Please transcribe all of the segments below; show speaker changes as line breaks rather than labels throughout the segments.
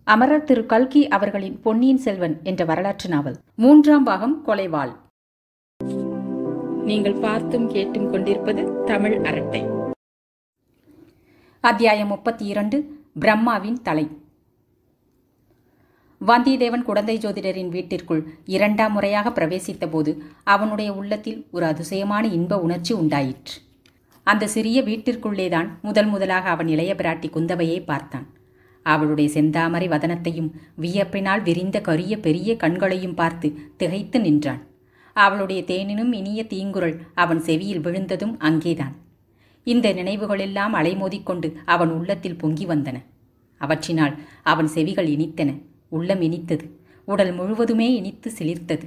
அமரர் திரு கல்கி அவர்களின் பொன்னியின் செல்வன் என்ற வரலாற்று நாவல் மூன்றாம் பாகம் கொலைவாள் நீங்கள் பார்த்தும் கேட்டும் கொண்டிருப்பது தமிழ் அரட்டை அத்தியாயம் முப்பத்தி இரண்டு பிரம்மாவின் தலை வந்தியத்தேவன் குடந்தை ஜோதிடரின் வீட்டிற்குள் இரண்டாம் முறையாக பிரவேசித்த போது அவனுடைய உள்ளத்தில் ஒரு அதிசயமான இன்ப உணர்ச்சி உண்டாயிற்று அந்த சிறிய வீட்டிற்குள்ளேதான் முதல் முதலாக அவன் இளைய பிராட்டி குந்தவையை பார்த்தான் அவளுடைய செந்தாமரை வதனத்தையும் வியப்பினால் விரிந்த கரிய பெரிய கண்களையும் பார்த்து திகைத்து நின்றான் அவளுடைய தேனினும் இனிய தீங்குரல் அவன் செவியில் விழுந்ததும் அங்கேதான் இந்த நினைவுகளெல்லாம் அலைமோதிக்கொண்டு அவன் உள்ளத்தில் பொங்கி வந்தன அவற்றினால் அவன் செவிகள் இனித்தன உள்ளம் இனித்தது உடல் முழுவதுமே இனித்து சிலிர்த்தது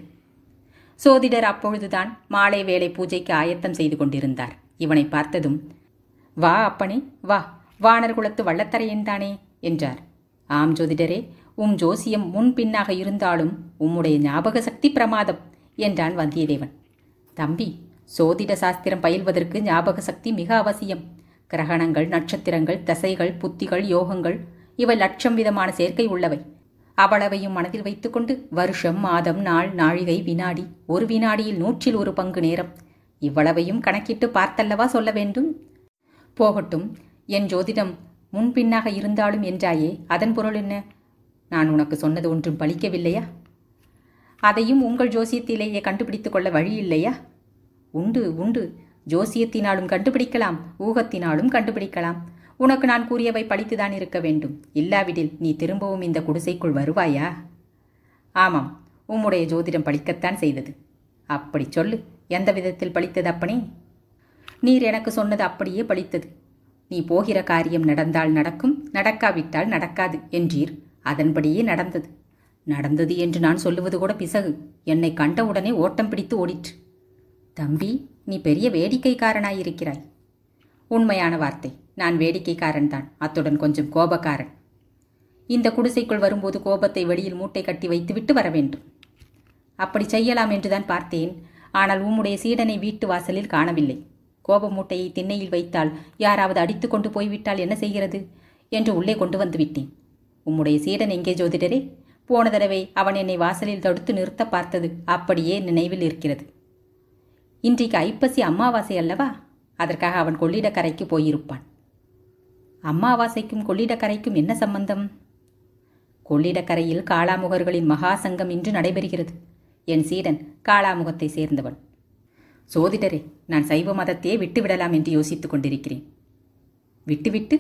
சோதிடர் அப்பொழுதுதான் மாலை வேளை பூஜைக்கு ஆயத்தம் செய்து கொண்டிருந்தார் இவனை பார்த்ததும் வா அப்பனே வா வானர் குலத்து வள்ளத்தரையன்தானே என்றார் ஆம் ஜோதிடரே உம் ஜோசியம் முன் பின்னாக இருந்தாலும் உம்முடைய ஞாபக சக்தி பிரமாதம் என்றான் வந்தியத்தேவன் தம்பி சோதிட சாஸ்திரம் பயில்வதற்கு ஞாபக சக்தி மிக அவசியம் கிரகணங்கள் நட்சத்திரங்கள் தசைகள் புத்திகள் யோகங்கள் இவை லட்சம் விதமான சேர்க்கை உள்ளவை அவ்வளவையும் மனதில் வைத்துக்கொண்டு வருஷம் மாதம் நாள் நாழிகை வினாடி ஒரு வினாடியில் நூற்றில் ஒரு பங்கு நேரம் இவ்வளவையும் கணக்கிட்டு பார்த்தல்லவா சொல்ல வேண்டும் போகட்டும் என் ஜோதிடம் முன்பின்னாக இருந்தாலும் என்றாயே அதன் பொருள் என்ன நான் உனக்கு சொன்னது ஒன்றும் பலிக்கவில்லையா அதையும் உங்கள் ஜோசியத்திலேயே கண்டுபிடித்துக் கொள்ள வழி இல்லையா உண்டு உண்டு ஜோசியத்தினாலும் கண்டுபிடிக்கலாம் ஊகத்தினாலும் கண்டுபிடிக்கலாம் உனக்கு நான் கூறியவை பழித்துதான் இருக்க வேண்டும் இல்லாவிடில் நீ திரும்பவும் இந்த குடிசைக்குள் வருவாயா ஆமாம் உம்முடைய ஜோதிடம் பழிக்கத்தான் செய்தது அப்படி சொல்லு எந்த விதத்தில் பழித்தது அப்பனே நீர் எனக்கு சொன்னது அப்படியே பழித்தது நீ போகிற காரியம் நடந்தால் நடக்கும் நடக்காவிட்டால் நடக்காது என்றீர் அதன்படியே நடந்தது நடந்தது என்று நான் சொல்லுவது கூட பிசகு என்னை கண்டவுடனே ஓட்டம் பிடித்து ஓடிற்று தம்பி நீ பெரிய வேடிக்கைக்காரனாயிருக்கிறாய் உண்மையான வார்த்தை நான் வேடிக்கைக்காரன்தான் அத்துடன் கொஞ்சம் கோபக்காரன் இந்த குடிசைக்குள் வரும்போது கோபத்தை வெளியில் மூட்டை கட்டி வைத்துவிட்டு வர வேண்டும் அப்படி செய்யலாம் என்றுதான் பார்த்தேன் ஆனால் உம்முடைய சீடனை வீட்டு வாசலில் காணவில்லை கோப மூட்டையை திண்ணையில் வைத்தால் யாராவது அடித்து கொண்டு போய்விட்டால் என்ன செய்கிறது என்று உள்ளே கொண்டு வந்து விட்டேன் உம்முடைய சீடன் எங்கே ஜோதிடரே போன தடவை அவன் என்னை வாசலில் தடுத்து நிறுத்த பார்த்தது அப்படியே நினைவில் இருக்கிறது இன்றைக்கு ஐப்பசி அமாவாசை அல்லவா அதற்காக அவன் கொள்ளிடக்கரைக்கு போயிருப்பான் அமாவாசைக்கும் கொள்ளிடக்கரைக்கும் என்ன சம்பந்தம் கொள்ளிடக்கரையில் காளாமுகர்களின் மகா சங்கம் இன்று நடைபெறுகிறது என் சீடன் காளாமுகத்தை சேர்ந்தவன் சோதிடரே நான் சைவ மதத்தையே விட்டுவிடலாம் என்று யோசித்துக் கொண்டிருக்கிறேன் விட்டுவிட்டு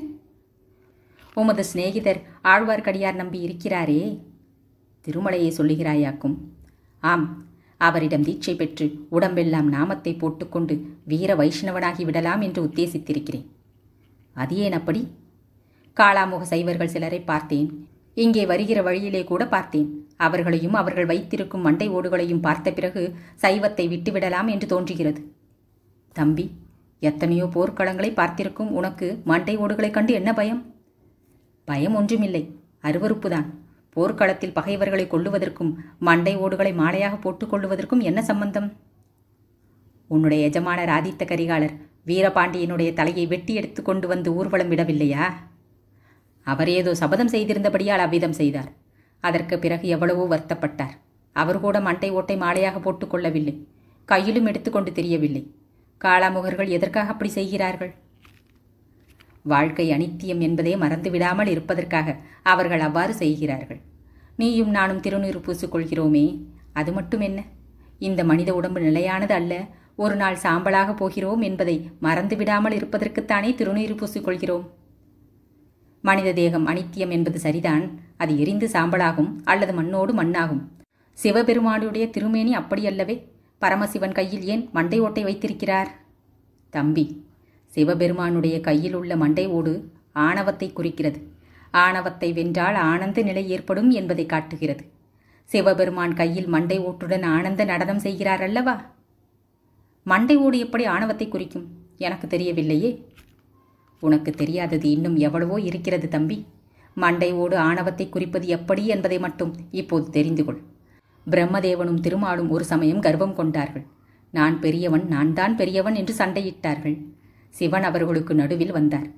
உமது சிநேகிதர் ஆழ்வார்க்கடியார் நம்பி இருக்கிறாரே திருமலையை சொல்லுகிறாயாக்கும் ஆம் அவரிடம் தீட்சை பெற்று உடம்பெல்லாம் நாமத்தை போட்டுக்கொண்டு வீர வைஷ்ணவனாகி விடலாம் என்று உத்தேசித்திருக்கிறேன் அது ஏன் அப்படி காளாமுக சைவர்கள் சிலரை பார்த்தேன் இங்கே வருகிற வழியிலே கூட பார்த்தேன் அவர்களையும் அவர்கள் வைத்திருக்கும் மண்டை ஓடுகளையும் பார்த்த பிறகு சைவத்தை விட்டுவிடலாம் என்று தோன்றுகிறது தம்பி எத்தனையோ போர்க்களங்களை பார்த்திருக்கும் உனக்கு மண்டை ஓடுகளைக் கண்டு என்ன பயம் பயம் ஒன்றுமில்லை அருவறுப்புதான் போர்க்களத்தில் பகைவர்களை கொள்ளுவதற்கும் மண்டை ஓடுகளை மாலையாக போட்டுக் கொள்ளுவதற்கும் என்ன சம்பந்தம் உன்னுடைய எஜமானர் ஆதித்த கரிகாலர் வீரபாண்டியனுடைய தலையை வெட்டி எடுத்து கொண்டு வந்து ஊர்வலம் விடவில்லையா அவர் ஏதோ சபதம் செய்திருந்தபடியால் அவ்விதம் செய்தார் அதற்கு பிறகு எவ்வளவோ வருத்தப்பட்டார் அவர் கூட மண்டை ஓட்டை மாலையாக போட்டுக்கொள்ளவில்லை கையிலும் எடுத்துக்கொண்டு தெரியவில்லை காளாமுகர்கள் எதற்காக அப்படி செய்கிறார்கள் வாழ்க்கை அனித்தியம் என்பதே மறந்துவிடாமல் இருப்பதற்காக அவர்கள் அவ்வாறு செய்கிறார்கள் நீயும் நானும் திருநீறு பூசிக்கொள்கிறோமே அது மட்டும் என்ன இந்த மனித உடம்பு நிலையானது அல்ல ஒரு நாள் சாம்பலாக போகிறோம் என்பதை மறந்துவிடாமல் இருப்பதற்குத்தானே திருநீறு பூசிக்கொள்கிறோம் மனித தேகம் அனித்தியம் என்பது சரிதான் அது எரிந்து சாம்பலாகும் அல்லது மண்ணோடு மண்ணாகும் சிவபெருமானுடைய திருமேனி அப்படியல்லவே பரமசிவன் கையில் ஏன் மண்டை ஓட்டை வைத்திருக்கிறார் தம்பி சிவபெருமானுடைய கையில் உள்ள மண்டை ஓடு ஆணவத்தை குறிக்கிறது ஆணவத்தை வென்றால் ஆனந்த நிலை ஏற்படும் என்பதை காட்டுகிறது சிவபெருமான் கையில் மண்டை ஓட்டுடன் ஆனந்த நடனம் செய்கிறார் அல்லவா மண்டை ஓடு எப்படி ஆணவத்தை குறிக்கும் எனக்கு தெரியவில்லையே உனக்கு தெரியாதது இன்னும் எவ்வளவோ இருக்கிறது தம்பி மண்டை ஓடு ஆணவத்தை குறிப்பது எப்படி என்பதை மட்டும் இப்போது தெரிந்து கொள் பிரம்மதேவனும் திருமாலும் ஒரு சமயம் கர்வம் கொண்டார்கள் நான் பெரியவன் நான் தான் பெரியவன் என்று சண்டையிட்டார்கள் சிவன் அவர்களுக்கு நடுவில் வந்தார்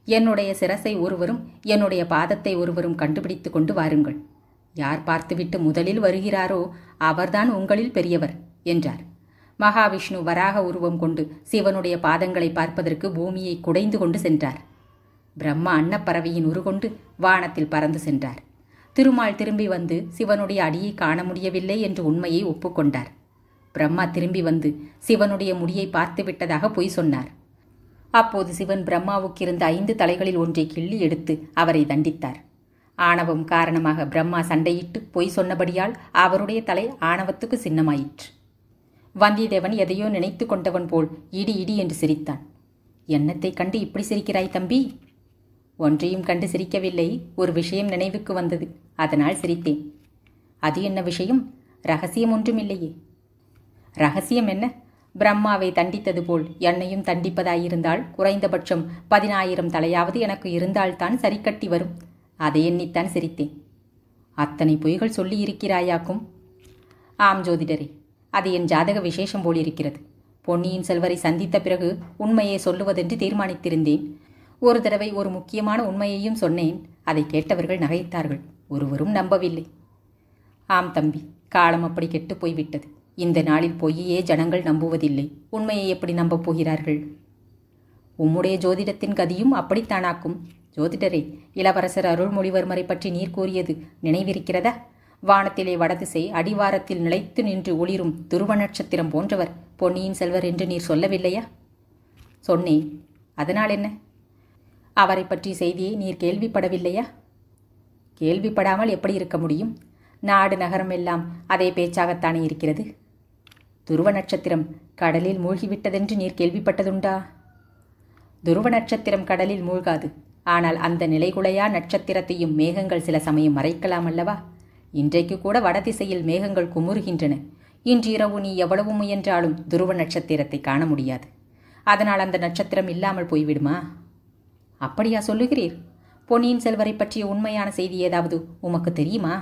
என்னுடைய சிரசை ஒருவரும் என்னுடைய பாதத்தை ஒருவரும் கண்டுபிடித்து கொண்டு வாருங்கள் யார் பார்த்துவிட்டு முதலில் வருகிறாரோ அவர்தான் உங்களில் பெரியவர் என்றார் மகாவிஷ்ணு வராக உருவம் கொண்டு சிவனுடைய பாதங்களை பார்ப்பதற்கு பூமியை குடைந்து கொண்டு சென்றார் பிரம்மா அன்னப்பறவையின் உருகொண்டு வானத்தில் பறந்து சென்றார் திருமால் திரும்பி வந்து சிவனுடைய அடியை காண முடியவில்லை என்று உண்மையை ஒப்புக்கொண்டார் பிரம்மா திரும்பி வந்து சிவனுடைய முடியை பார்த்து விட்டதாக பொய் சொன்னார் அப்போது சிவன் பிரம்மாவுக்கு இருந்த ஐந்து தலைகளில் ஒன்றை கிள்ளி எடுத்து அவரை தண்டித்தார் ஆணவம் காரணமாக பிரம்மா சண்டையிட்டு பொய் சொன்னபடியால் அவருடைய தலை ஆணவத்துக்கு சின்னமாயிற்று வந்தியத்தேவன் எதையோ நினைத்து கொண்டவன் போல் இடி இடி என்று சிரித்தான் என்னத்தை கண்டு இப்படி சிரிக்கிறாய் தம்பி ஒன்றையும் கண்டு சிரிக்கவில்லை ஒரு விஷயம் நினைவுக்கு வந்தது அதனால் சிரித்தேன் அது என்ன விஷயம் ரகசியம் ஒன்றுமில்லையே ரகசியம் என்ன பிரம்மாவை தண்டித்தது போல் என்னையும் தண்டிப்பதாயிருந்தால் குறைந்தபட்சம் பதினாயிரம் தலையாவது எனக்கு இருந்தால்தான் சரிக்கட்டி வரும் அதை எண்ணித்தான் சிரித்தேன் அத்தனை பொய்கள் சொல்லியிருக்கிறாயாக்கும் ஆம் ஜோதிடரே அது என் ஜாதக விசேஷம் போலிருக்கிறது பொன்னியின் செல்வரை சந்தித்த பிறகு உண்மையை சொல்லுவதென்று தீர்மானித்திருந்தேன் ஒரு தடவை ஒரு முக்கியமான உண்மையையும் சொன்னேன் அதை கேட்டவர்கள் நகைத்தார்கள் ஒருவரும் நம்பவில்லை ஆம் தம்பி காலம் அப்படி கெட்டு போய்விட்டது இந்த நாளில் பொய்யே ஜனங்கள் நம்புவதில்லை உண்மையை எப்படி நம்பப் போகிறார்கள் உம்முடைய ஜோதிடத்தின் கதியும் அப்படித்தானாக்கும் ஜோதிடரே இளவரசர் அருள்மொழிவர்மரை பற்றி நீர் கூறியது நினைவிருக்கிறதா வானத்திலே வடதிசை அடிவாரத்தில் நிலைத்து நின்று ஒளிரும் துருவ நட்சத்திரம் போன்றவர் பொன்னியின் செல்வர் என்று நீர் சொல்லவில்லையா சொன்னேன் அதனால் என்ன அவரை பற்றி செய்தியை நீர் கேள்விப்படவில்லையா கேள்விப்படாமல் எப்படி இருக்க முடியும் நாடு நகரம் எல்லாம் அதே பேச்சாகத்தானே இருக்கிறது துருவ நட்சத்திரம் கடலில் மூழ்கிவிட்டதென்று நீர் கேள்விப்பட்டதுண்டா துருவ நட்சத்திரம் கடலில் மூழ்காது ஆனால் அந்த நிலைகுலையா நட்சத்திரத்தையும் மேகங்கள் சில சமயம் மறைக்கலாம் அல்லவா இன்றைக்கு கூட வடதிசையில் மேகங்கள் குமுறுகின்றன இன்று இரவு நீ எவ்வளவு முயன்றாலும் துருவ நட்சத்திரத்தை காண முடியாது அதனால் அந்த நட்சத்திரம் இல்லாமல் போய்விடுமா அப்படியா சொல்லுகிறீர் பொன்னியின் செல்வரை பற்றிய உண்மையான செய்தி ஏதாவது உமக்கு தெரியுமா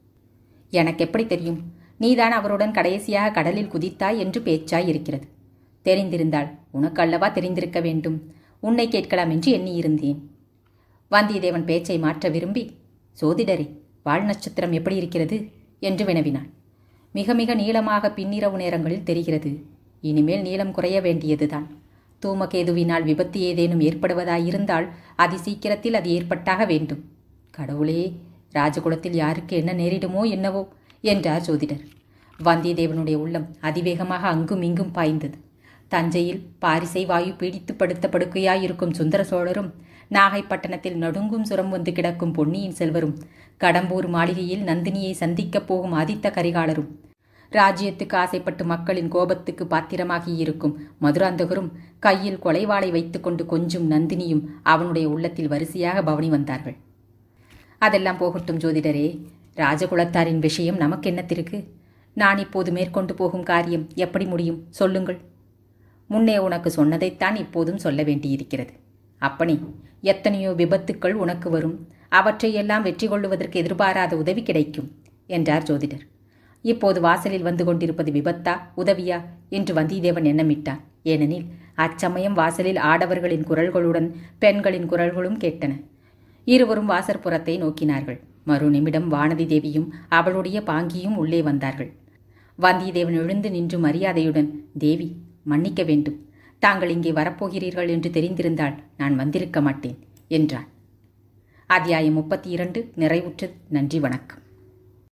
எனக்கு எப்படி தெரியும் நீதான் அவருடன் கடைசியாக கடலில் குதித்தாய் என்று பேச்சாய் இருக்கிறது தெரிந்திருந்தால் உனக்கு அல்லவா தெரிந்திருக்க வேண்டும் உன்னை கேட்கலாம் என்று எண்ணியிருந்தேன் வந்தியத்தேவன் பேச்சை மாற்ற விரும்பி சோதிடரே வால் நட்சத்திரம் எப்படி இருக்கிறது என்று வினவினான் மிக மிக நீளமாக பின்னிரவு நேரங்களில் தெரிகிறது இனிமேல் நீளம் குறைய வேண்டியதுதான் தூமகேதுவினால் விபத்து ஏதேனும் ஏற்படுவதாயிருந்தால் அதி சீக்கிரத்தில் அது ஏற்பட்டாக வேண்டும் கடவுளே ராஜகுலத்தில் யாருக்கு என்ன நேரிடுமோ என்னவோ என்றார் ஜோதிடர் வந்தியத்தேவனுடைய உள்ளம் அதிவேகமாக அங்கும் இங்கும் பாய்ந்தது தஞ்சையில் பாரிசை வாயு பீடித்து படுத்த படுக்கையாயிருக்கும் சுந்தர சோழரும் நாகைப்பட்டணத்தில் நடுங்கும் சுரம் வந்து கிடக்கும் பொன்னியின் செல்வரும் கடம்பூர் மாளிகையில் நந்தினியை சந்திக்கப் போகும் ஆதித்த கரிகாலரும் ராஜ்யத்துக்கு ஆசைப்பட்டு மக்களின் கோபத்துக்கு பாத்திரமாகி இருக்கும் மதுராந்தகரும் கையில் கொலைவாளை வைத்துக்கொண்டு கொஞ்சம் நந்தினியும் அவனுடைய உள்ளத்தில் வரிசையாக பவனி வந்தார்கள் அதெல்லாம் போகட்டும் ஜோதிடரே ராஜகுலத்தாரின் விஷயம் நமக்கு என்னத்திருக்கு நான் இப்போது மேற்கொண்டு போகும் காரியம் எப்படி முடியும் சொல்லுங்கள் முன்னே உனக்கு சொன்னதைத்தான் இப்போதும் சொல்ல வேண்டியிருக்கிறது அப்பனி எத்தனையோ விபத்துக்கள் உனக்கு வரும் அவற்றையெல்லாம் வெற்றி கொள்ளுவதற்கு எதிர்பாராத உதவி கிடைக்கும் என்றார் ஜோதிடர் இப்போது வாசலில் வந்து கொண்டிருப்பது விபத்தா உதவியா என்று வந்தியத்தேவன் எண்ணமிட்டான் ஏனெனில் அச்சமயம் வாசலில் ஆடவர்களின் குரல்களுடன் பெண்களின் குரல்களும் கேட்டன இருவரும் வாசற்புறத்தை நோக்கினார்கள் மறு நிமிடம் வானதி தேவியும் அவளுடைய பாங்கியும் உள்ளே வந்தார்கள் வந்தியத்தேவன் எழுந்து நின்று மரியாதையுடன் தேவி மன்னிக்க வேண்டும் தாங்கள் இங்கே வரப்போகிறீர்கள் என்று தெரிந்திருந்தால் நான் வந்திருக்க மாட்டேன் என்றான் அத்தியாயம் முப்பத்தி இரண்டு நிறைவுற்றது நன்றி வணக்கம்